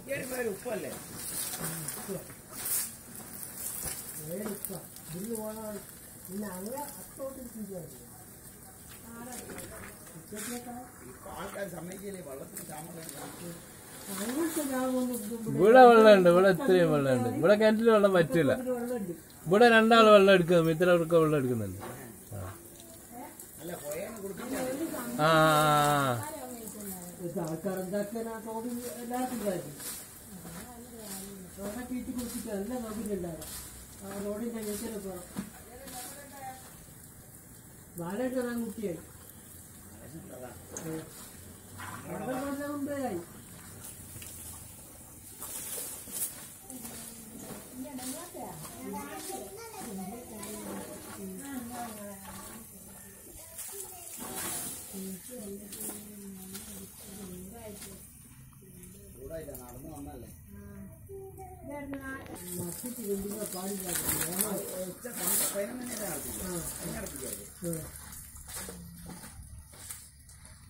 കുറ്റിയാടി ഉപ്പല്ലേ ഇതിന് പോകണം പിന്നെ അങ്ങനെ അത്തോട്ട് തിരിച്ചു ഇപ്പൊ ആൾക്കാർ സമ്മതിക്കില്ലേ വെള്ളത്തിന് ക്ഷാമം അങ്ങനത്തെ ലാഭമൊന്നും ഇവിടെ വെള്ളമുണ്ട് ഇവിടെ ഇത്രയും വെള്ളമുണ്ട് ഇവിടെ കിണറ്റിൽ വെള്ളം പറ്റില്ല വെള്ളമുണ്ട് ഇവിടെ രണ്ടാൾ വെള്ളം എടുക്കുന്നു ഇത്രയൊക്കെ വെള്ളം എടുക്കുന്നുണ്ട് ആ. അല്ല പോയാണ് കുടിപ്പിച്ചാൽ ആ ആ, ആ. ഇത് ആൾക്കാർ എന്താക്കാൻ ആ തോട് എല്ലാവർക്കും കാര്യം റോഡെ കീറ്റി കുടിച്ചിട്ട് എല്ലാം നോക്കിയിട്ടുണ്ടാകാം ആ റോഡിന്റെ വീട്ടിൽ പോകണം ബാലേട്ട് ഞാൻ കുട്ടിയായി അവിടെ കൊണ്ട മുമ്പേയായി ചൂടായില്ല നടന്നു വന്നല്ലേ മത്തിക്ക് കൊണ്ടുപോകാൻ പാടില്ല ഉച്ച പന്ത്രണ്ട് പതിനൊന്ന് മണി വരെ നടത്തില്ല അതിനടത്തിക്കാതെ ആ